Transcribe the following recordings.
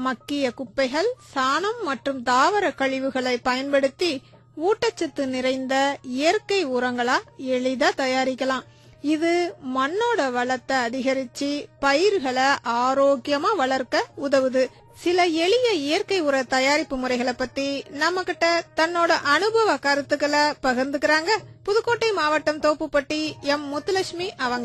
மக்கிய குப்பைகள் சாணம் மற்றும் தாவர கழிவுகளை பயன்படுத்தி ஊட்டச்சத்து நிறைந்த இயற்கை உரங்களா எளிதா தயாரிக்கலாம் இது மண்ணோட வளத்தை அதிகரிச்சு பயிர்களை ஆரோக்கியமா வளர்க்க உதவுது சில எளிய இயற்கை உர தயாரிப்பு முறைகளை பத்தி நம்ம கிட்ட தன்னோட அனுபவ கருத்துக்களை பகிர்ந்துக்கிறாங்க புதுக்கோட்டை மாவட்டம் தோப்புப்பட்டி எம் முத்துலட்சுமி அவங்க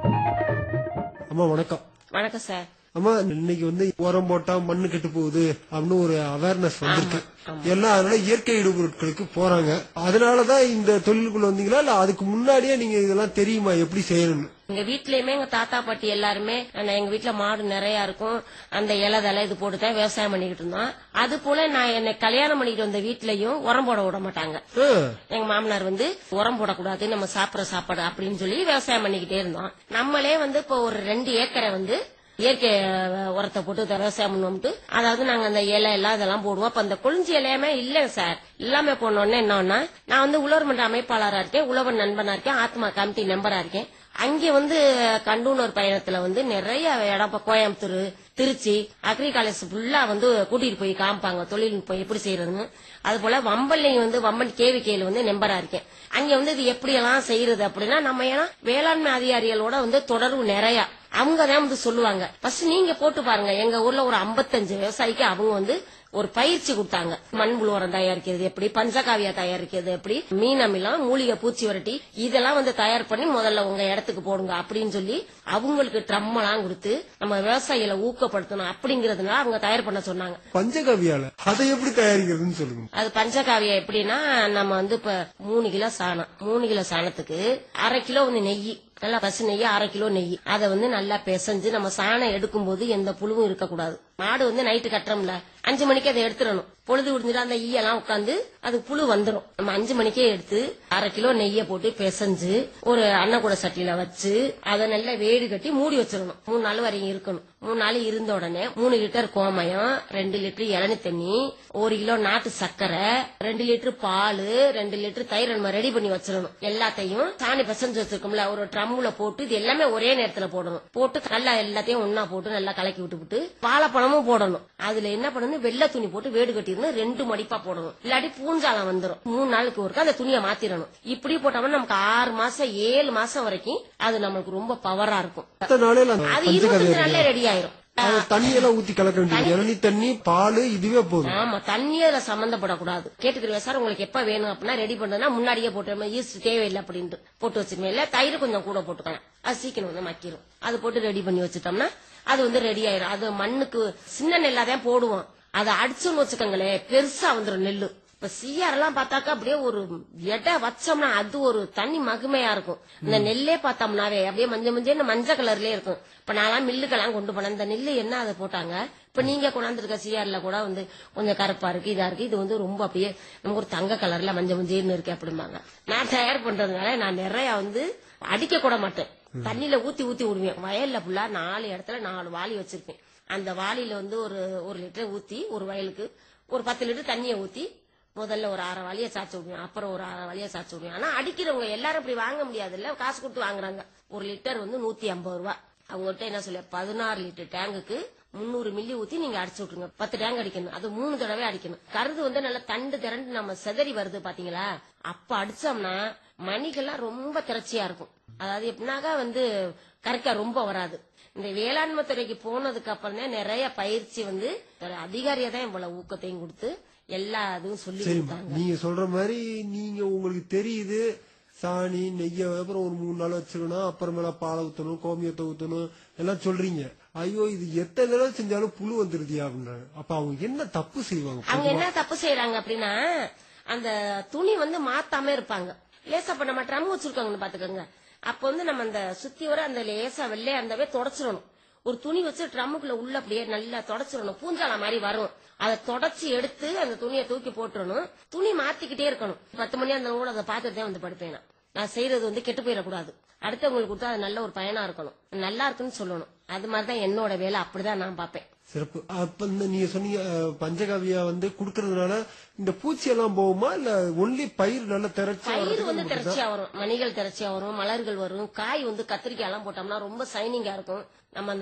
அம்மா வணக்கம் வணக்கம் சார் அம்மா இன்னைக்கு வந்து உரம் போட்டா மண்ணு கெட்டு போகுது அப்படின்னு ஒரு அவேர்னஸ் வந்திருக்கு எல்லாம் அதனால இயற்கை இடுபொருட்களுக்கு போறாங்க அதனாலதான் இந்த தொழிலுக்குள்ள வந்தீங்களா இல்ல அதுக்கு முன்னாடியே நீங்க இதெல்லாம் தெரியுமா எப்படி செய்யணும்னு எங்க வீட்லயுமே எங்க தாத்தா பாட்டி எல்லாருமே நான் எங்க வீட்ல மாடு நிறைய இருக்கும் அந்த இலை தலை இது போட்டு தான் விவசாயம் பண்ணிக்கிட்டு இருந்தோம் அது போல நான் என்னை கல்யாணம் பண்ணிக்கிட்டு வந்த வீட்லயும் உரம் போட விட மாட்டாங்க ஆ, எங்க மாமனார் வந்து உரம் போடக்கூடாது நம்ம சாப்பிடுற சாப்பாடு அப்படின்னு சொல்லி விவசாயம் பண்ணிக்கிட்டே இருந்தோம் நம்மளே வந்து இப்போ ஒரு ரெண்டு ஏக்கரை வந்து இயற்கை அஹ், உரத்தை போட்டு இதை விவசாயம் பண்ணுவோம்ட்டு அதாவது நாங்க அந்த இலை எல்லாம் இதெல்லாம் போடுவோம் அப்ப அந்த கொளிஞ்சி இலையாமே இல்ல சார் எல்லாமே போனோடனே என்னன்னா நான் வந்து உழவர் மன்ற அமைப்பாளரா இருக்கேன் உழவர் நண்பனா இருக்கேன் ஆத்மா கமிட்டி மெம்பரா இருக்கேன் அங்கே வந்து கண்டூனர் பயணத்துல வந்து நிறைய இடம் இப்ப கோயம்புத்தூர் திருச்சி அக்ரி காலேஜ் ஃபுல்லா வந்து கூட்டிட்டு போய் காமிப்பாங்க தொழில்நுட்பம் எப்படி செய்யறதுன்னு அது போல வம்பல்லையும் வந்து வம்பன் கேவிக்கையில் வந்து நம்பரா இருக்கேன் அங்க வந்து இது எப்படி எல்லாம் செய்யறது அப்படின்னா நம்ம ஏன்னா வேளாண்மை அதிகாரிகளோட வந்து தொடர்பு நிறைய அவங்க தான் வந்து சொல்லுவாங்க ஃபர்ஸ்ட் நீங்க போட்டு பாருங்க எங்க ஊர்ல ஒரு 55 விவசாயிக்கு அவங்க வந்து ஒரு பயிற்சி கொடுத்தாங்க மண்புழு உரம் தயாரிக்கிறது எப்படி பஞ்சகாவியா தயாரிக்கிறது எப்படி மீன் அமிலம் மூலிகை பூச்சி வரட்டி இதெல்லாம் வந்து தயார் பண்ணி முதல்ல உங்க இடத்துக்கு போடுங்க அப்படின்னு சொல்லி அவங்களுக்கு ட்ரம்மெல்லாம் கொடுத்து நம்ம விவசாயிகளை ஊக்கப்படுத்தணும் அப்படிங்கறதுனால அவங்க தயார் பண்ண சொன்னாங்க பஞ்சகவியால அதை எப்படி தயாரிக்கிறதுன்னு சொல்லுங்க அது பஞ்சகாவியம் எப்படின்னா நம்ம வந்து இப்ப மூணு கிலோ சாணம் மூணு கிலோ சாணத்துக்கு அரை கிலோ வந்து நெய் நல்லா பசு நெய் அரை கிலோ நெய் அதை வந்து நல்லா பிசைஞ்சு நம்ம சாணம் எடுக்கும்போது எந்த புழுவும் இருக்கக்கூடாது மாடு வந்து நைட்டு கட்டுறோம்ல அஞ்சு மணிக்கு அதை எடுத்துடணும் பொழுது விடிஞ்சிட்டு அந்த ஈயெல்லாம் உட்காந்து அது புழு வந்துடும் நம்ம அஞ்சு மணிக்கே எடுத்து அரை கிலோ நெய்யை போட்டு பிசைஞ்சு ஒரு அன்னக்கூட சட்டியில வச்சு அதை நல்லா வேடி கட்டி மூடி வச்சிடணும் மூணு நாள் வரைக்கும் இருக்கணும் மூணு நாள் இருந்த உடனே மூணு லிட்டர் கோமயம் ரெண்டு லிட்டர் இளநி தண்ணி ஒரு கிலோ நாட்டு சர்க்கரை ரெண்டு லிட்டர் பால் ரெண்டு லிட்டர் தயிர் நம்ம ரெடி பண்ணி வச்சிடணும் எல்லாத்தையும் சாணி பிசைஞ்சு வச்சிருக்கோம்ல ஒரு ட்ரம்ல போட்டு இது எல்லாமே ஒரே நேரத்துல போடணும் போட்டு நல்லா எல்லாத்தையும் ஒன்னா போட்டு நல்லா கலக்கி விட்டுவிட்டு வாழைப்பழமும் போடணும் அதுல என்ன பண்ணணும் வெள்ளை துணி போட்டு வேடு கட்டிடணும் ரெண்டு மடிப்பா போடணும் இல்லாட்டி பூஞ்சாலம் வந்துடும் மூணு நாளுக்கு ஒருக்கா அந்த துணியை மாத்திரணும் இப்படி போட்டோம்னா நமக்கு ஆறு மாசம் ஏழு மாசம் வரைக்கும் அது நம்மளுக்கு ரொம்ப பவரா இருக்கும் மத்த நாளையில அந்த அது இருபத்தஞ்சு பஞ்சகவியா நாள்ல ரெடி ஆயிரும் அது தண்ணி எல்லாம் ஊத்தி கலக்க வேண்டியது இளநீ தண்ணி பால் இதுவே போதும் ஆமா தண்ணியே அதுல சம்பந்தப்படக்கூடாது கேட்டுக்கிறீங்க சார் உங்களுக்கு எப்ப வேணும் அப்படின்னா ரெடி பண்றதுன்னா முன்னாடியே போட்டு ஈஸ்ட் தேவையில்லை அப்படின்ட்டு போட்டு வச்சிருமே இல்ல தயிர் கொஞ்சம் கூட போட்டுக்கலாம் அது சீக்கிரம் வந்து மக்கிரும் அது போட்டு ரெடி பண்ணி வச்சுட்டோம்னா அது வந்து ரெடி ஆயிரும் அது மண்ணுக்கு சின்ன நெல்லாதான் போடுவோம் அதை அடிச்சோம்னு வச்சுக்கோங்களேன் பெருசா வந்துடும் நெல்லு இப்ப சிஆர் எல்லாம் பார்த்தாக்கா அப்படியே ஒரு எடை வச்சோம்னா அது ஒரு தனி மகிமையா இருக்கும் இந்த நெல்லே பார்த்தோம்னாவே அப்படியே மஞ்சள் மஞ்சள் மஞ்சள் கலர்லயே இருக்கும் இப்ப நான் மில்லுக்கெல்லாம் கொண்டு போனேன் இந்த நெல்லு என்ன அதை போட்டாங்க இப்ப நீங்க கொண்டாந்துருக்க சிஆர்ல கூட வந்து கொஞ்சம் கருப்பா இருக்கு இதா இருக்கு இது வந்து ரொம்ப அப்படியே நமக்கு ஒரு தங்க கலர்ல மஞ்சள் மஞ்சள்னு இருக்கு அப்படிம்பாங்க நான் தயார் பண்றதுனால நான் நிறைய வந்து அடிக்க கூட மாட்டேன் தண்ணியில ஊத்தி ஊத்தி விடுவேன் வயல்ல ஃபுல்லா நாலு இடத்துல நாலு வாளி வச்சிருப்பேன் அந்த வாளியில வந்து ஒரு ஒரு லிட்டர் ஊத்தி ஒரு வயலுக்கு ஒரு பத்து லிட்டர் தண்ணியை ஊத்தி முதல்ல ஒரு அரை வழியை சாச்சு விடுவேன் அப்புறம் ஒரு அரை வழியை சாச்சு விடுவேன் ஆனா அடிக்கிறவங்க எல்லாரும் இப்படி வாங்க முடியாது இல்ல காசு கொடுத்து வாங்குறாங்க ஒரு லிட்டர் வந்து நூத்தி ஐம்பது ரூபா அவங்ககிட்ட என்ன சொல்ல பதினாறு லிட்டர் டேங்குக்கு முந்நூறு மில்லி ஊத்தி நீங்க அடிச்சு விட்டுருங்க பத்து டேங்க் அடிக்கணும் அது மூணு தடவை அடிக்கணும் கருது வந்து நல்லா தண்டு திரண்டு நம்ம செதறி வருது பாத்தீங்களா அப்ப அடிச்சோம்னா மணிகள்லாம் ரொம்ப திரட்சியா இருக்கும் அதாவது எப்படின்னாக்கா வந்து கரெக்டா ரொம்ப வராது இந்த வேளாண்மை துறைக்கு போனதுக்கு அப்புறம் தான் நிறைய பயிற்சி வந்து ஒரு அதிகாரியா தான் இவ்வளவு ஊக்கத்தையும் கொடுத்து எல்லா இதுவும் சொல்லி சரி கொடுத்தாங்க நீங்க சொல்ற மாதிரி நீங்க உங்களுக்கு தெரியுது சாணி நெய்ய அப்புறம் ஒரு மூணு நாள் வச்சிருக்கணும் அப்புறமேல பாலை ஊத்தணும் கோமியத்தை ஊத்தணும் எல்லாம் சொல்றீங்க ஐயோ இது எத்தனை தடவை செஞ்சாலும் புழு வந்துருதியா அப்படின்றாங்க அப்ப அவங்க என்ன தப்பு செய்வாங்க அவங்க என்ன தப்பு செய்யறாங்க அப்படின்னா அந்த துணி வந்து மாத்தாம இருப்பாங்க லேசா இப்ப நம்ம ட்ரம் வச்சிருக்காங்கன்னு பாத்துக்கோங்க அப்ப வந்து நம்ம அந்த சுத்தி வர அந்த லேசா வெள்ளையா இருந்தாவே தொடச்சிடணும் ஒரு துணி வச்சு ட்ரம்முக்குள்ள உள்ள அப்படியே நல்லா தொடச்சிடணும் பூஞ்சால மாதிரி வரும் அதை தொடச்சி எடுத்து அந்த துணியை தூக்கி போட்டுறணும் துணி மாத்திக்கிட்டே இருக்கணும் பத்து மணி அந்த கூட அதை பார்த்துட்டு தான் வந்து படுப்பேன் நான். நான் செய்யறது வந்து கெட்டு போயிடக்கூடாது அடுத்தவங்களுக்கு கொடுத்தா அது நல்ல ஒரு பயனா இருக்கணும் நல்லா இருக்குன்னு சொல்லணும் அது மாதிரிதான் என்னோட வேலை அப்படிதான் நான் பார்ப்பேன் சிறப்பு அப்ப இந்த நீங்க சொன்னீங்க அஹ், பஞ்சகாவியா வந்து குடுக்கறதுனால இந்த பூச்சி எல்லாம் போகுமா இல்ல ஒன்லி பயிர் நல்ல திரட்சி பயிர் வந்து திரட்சியா வரும் மணிகள் திரட்சியா வரும் மலர்கள் வரும் காய் வந்து கத்திரிக்காய் எல்லாம் போட்டோம்னா ரொம்ப சைனிங்கா இருக்கும் நம்ம அந்த